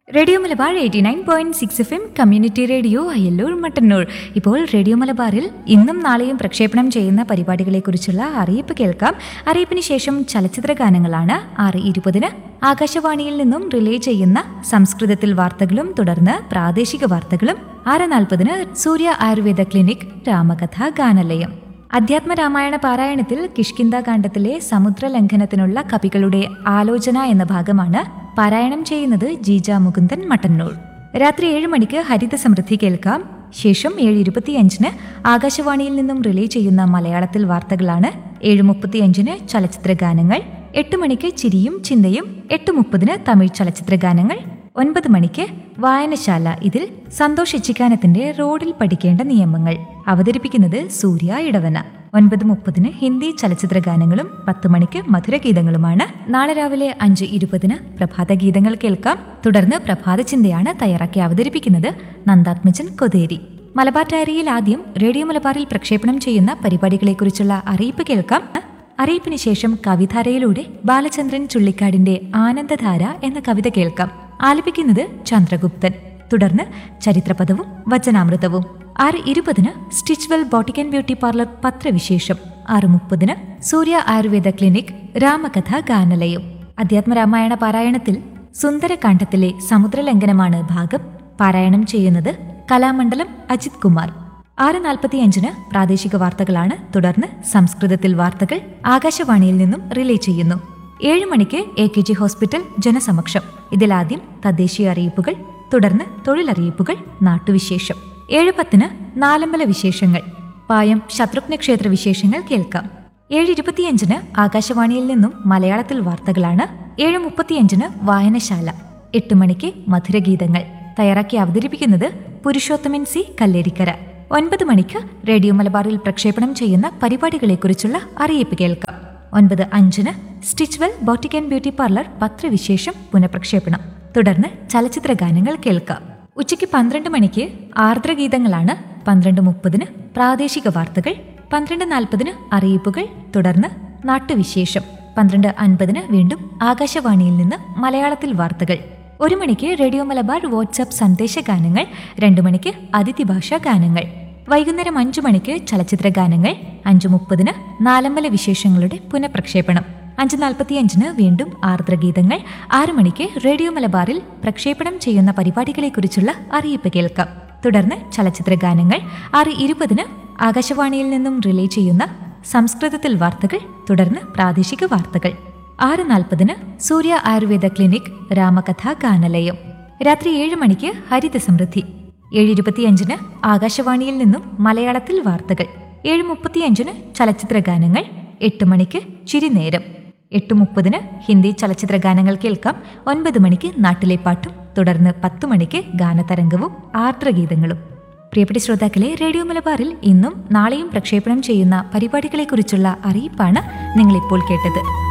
radio Malabar eighty nine point six F M community radio Ayyalloor Mattannur ഇപ്പോൾ radio മലബാറിൽ ഇന്നും നാളെയും പ്രക്ഷേപണം ചെയ്യുന്ന പരിപാടികളെക്കുറിച്ചുള്ള അറിയിപ്പ് കേൾക്കാം അറിയിപ്പിന് ശേഷം ചലച്ചിത്ര ഗാനങ്ങളാണ് ആറ് ഇരുപതിന് ആകാശവാണിയിൽ നിന്നും റിലേ ചെയ്യുന്ന സംസ്കൃതത്തിൽ വാർത്തകളും തുടർന്ന് പ്രാദേശിക വാർത്തകളും ആറ് നാൽപ്പതിന് സൂര്യ ആയുർവേദ ക്ലിനിക് രാമകഥ ഗാനലയം അധ്യാത്മ രാമായണ പാരായണത്തിൽ കിഷ്കിന്ദ കാണ്ഡത്തിലെ സമുദ്ര ലംഘനത്തിനുള്ള കവികളുടെ ആലോചന എന്ന ഭാഗമാണ് പാരായണം ചെയ്യുന്നത് ജീജ മുകുന്ദൻ മട്ടന്നൂർ രാത്രി ഏഴ് മണിക്ക് ഹരിത സമൃദ്ധി കേൾക്കാം ശേഷം ഏഴ് ഇരുപത്തിയഞ്ചിന് ആകാശവാണിയിൽ നിന്നും റിലേ ചെയ്യുന്ന മലയാളത്തിൽ വാർത്തകളാണ് ഏഴ് മുപ്പത്തിയഞ്ചിന് ചലച്ചിത്ര ഗാനങ്ങൾ എട്ട് മണിക്ക് ചിരിയും ചിന്തയും എട്ട് മുപ്പതിന് തമിഴ് ചലച്ചിത്ര ഗാനങ്ങൾ ഒൻപത് മണിക്ക് വായനശാല ഇതിൽ സന്തോഷ് ഇച്ചിക്കാനത്തിന്റെ റോഡിൽ പഠിക്കേണ്ട നിയമങ്ങൾ അവതരിപ്പിക്കുന്നത് സൂര്യ ഇടവന ഒൻപത് മുപ്പതിന് ഹിന്ദി ചലച്ചിത്ര ഗാനങ്ങളും പത്ത് മണിക്ക് മധുരഗീതങ്ങളുമാണ് നാളെ രാവിലെ അഞ്ച് ഇരുപതിന് പ്രഭാത ഗീതങ്ങൾ കേൾക്കാം തുടർന്ന് പ്രഭാത ചിന്തയാണ് തയ്യാറാക്കി അവതരിപ്പിക്കുന്നത് നന്ദാത്മജൻ കൊതേരി മലബാർ ഡയറിയിൽ ആദ്യം റേഡിയോ മലബാറിൽ പ്രക്ഷേപണം ചെയ്യുന്ന പരിപാടികളെക്കുറിച്ചുള്ള അറിയിപ്പ് കേൾക്കാം അറിയിപ്പിന് ശേഷം കവിധാരയിലൂടെ ബാലചന്ദ്രൻ ചുള്ളിക്കാടിന്റെ ആനന്ദധാര എന്ന കവിത കേൾക്കാം ആലപിക്കുന്നത് ചന്ദ്രഗുപ്തൻ തുടർന്ന് ചരിത്രപദവും വചനാമൃതവും ആറ് ഇരുപതിന് Stitchwell boutique and beauty parlour പത്രവിശേഷം ആറ് മുപ്പതിന് സൂര്യ ആയുർവേദ ക്ലിനിക് രാമകഥ ഗാനലയം അധ്യാത്മരാമായണ പാരായണത്തിൽ സുന്ദരകാന്ഡത്തിലെ സമുദ്രലംഘനമാണ് ഭാഗം പാരായണം ചെയ്യുന്നത് കലാമണ്ഡലം അജിത് കുമാർ ആറ് നാൽപ്പത്തിയഞ്ചിന് പ്രാദേശിക വാർത്തകളാണ് തുടർന്ന് സംസ്കൃതത്തിൽ വാർത്തകൾ ആകാശവാണിയിൽ നിന്നും റിലേ ചെയ്യുന്നു ഏഴ് മണിക്ക് എ കെ ജി ഹോസ്പിറ്റൽ ജനസമക്ഷം ഇതിലാദ്യം തദ്ദേശീയ അറിയിപ്പുകൾ തുടർന്ന് തൊഴിലറിയിപ്പുകൾ നാട്ടുവിശേഷം ഏഴ് പത്തിന് നാലമ്പല വിശേഷങ്ങൾ പായം ശത്രുഘ്ന ക്ഷേത്ര വിശേഷങ്ങൾ കേൾക്കാം ഏഴ് ഇരുപത്തിയഞ്ചിന് ആകാശവാണിയിൽ നിന്നും മലയാളത്തിൽ വാർത്തകളാണ് ഏഴ് മുപ്പത്തിയഞ്ചിന് വായനശാല എട്ട് മണിക്ക് മധുരഗീതങ്ങൾ തയ്യാറാക്കി അവതരിപ്പിക്കുന്നത് പുരുഷോത്തമൻ സി കല്ലേരിക്കര ഒൻപത് മണിക്ക് റേഡിയോ മലബാറിൽ പ്രക്ഷേപണം ചെയ്യുന്ന പരിപാടികളെക്കുറിച്ചുള്ള അറിയിപ്പ് കേൾക്കാം ഒൻപത് അഞ്ചിന് Stitchwell boutique and beauty parlour പത്രവിശേഷം പുനഃപ്രക്ഷേപണം തുടർന്ന് ചലച്ചിത്ര ഗാനങ്ങൾ കേൾക്കാം ഉച്ചയ്ക്ക് പന്ത്രണ്ട് മണിക്ക് ആർദ്രഗീതങ്ങളാണ് പന്ത്രണ്ട് മുപ്പതിന് പ്രാദേശിക വാർത്തകൾ പന്ത്രണ്ട് നാൽപ്പതിന് അറിയിപ്പുകൾ തുടർന്ന് നാട്ടുവിശേഷം പന്ത്രണ്ട് അൻപതിന് വീണ്ടും ആകാശവാണിയിൽ നിന്ന് മലയാളത്തിൽ വാർത്തകൾ ഒരു മണിക്ക് റേഡിയോ മലബാർ വാട്സാപ്പ് സന്ദേശ ഗാനങ്ങൾ രണ്ടു മണിക്ക് അതിഥി ഭാഷാ ഗാനങ്ങൾ വൈകുന്നേരം അഞ്ചു മണിക്ക് ചലച്ചിത്ര ഗാനങ്ങൾ അഞ്ചു മുപ്പതിന് നാലമ്പല വിശേഷങ്ങളുടെ പുനഃപ്രക്ഷേപണം അഞ്ച് നാൽപ്പത്തിയഞ്ചിന് വീണ്ടും ആർദ്രഗീതങ്ങൾ ആറു മണിക്ക് റേഡിയോ മലബാറിൽ പ്രക്ഷേപണം ചെയ്യുന്ന പരിപാടികളെക്കുറിച്ചുള്ള അറിയിപ്പ് കേൾക്കാം തുടർന്ന് ചലച്ചിത്ര ഗാനങ്ങൾ ആറ് ഇരുപതിന് ആകാശവാണിയിൽ നിന്നും റിലേ ചെയ്യുന്ന സംസ്കൃതത്തിൽ വാർത്തകൾ തുടർന്ന് പ്രാദേശിക വാർത്തകൾ ആറ് നാൽപ്പതിന് സൂര്യ ആയുർവേദ ക്ലിനിക് രാമകഥ ഗാനലയം രാത്രി ഏഴ് മണിക്ക് ഹരിത സമൃദ്ധി ഏഴ് ഇരുപത്തിയഞ്ചിന് ആകാശവാണിയിൽ നിന്നും മലയാളത്തിൽ വാർത്തകൾ ഏഴ് മുപ്പത്തിയഞ്ചിന് ചലച്ചിത്ര ഗാനങ്ങൾ എട്ട് മണിക്ക് ചിരിനേരം എട്ട് മുപ്പതിന് ഹിന്ദി ചലച്ചിത്ര ഗാനങ്ങൾ കേൾക്കാം ഒൻപത് മണിക്ക് നാട്ടിലെ പാട്ടും തുടർന്ന് പത്ത് മണിക്ക് ഗാനതരംഗവും ആർദ്രഗീതങ്ങളും പ്രിയപ്പെട്ട ശ്രോതാക്കളെ റേഡിയോ മലബാറിൽ ഇന്നും നാളെയും പ്രക്ഷേപണം ചെയ്യുന്ന പരിപാടികളെക്കുറിച്ചുള്ള അറിയിപ്പാണ് നിങ്ങളിപ്പോൾ കേട്ടത്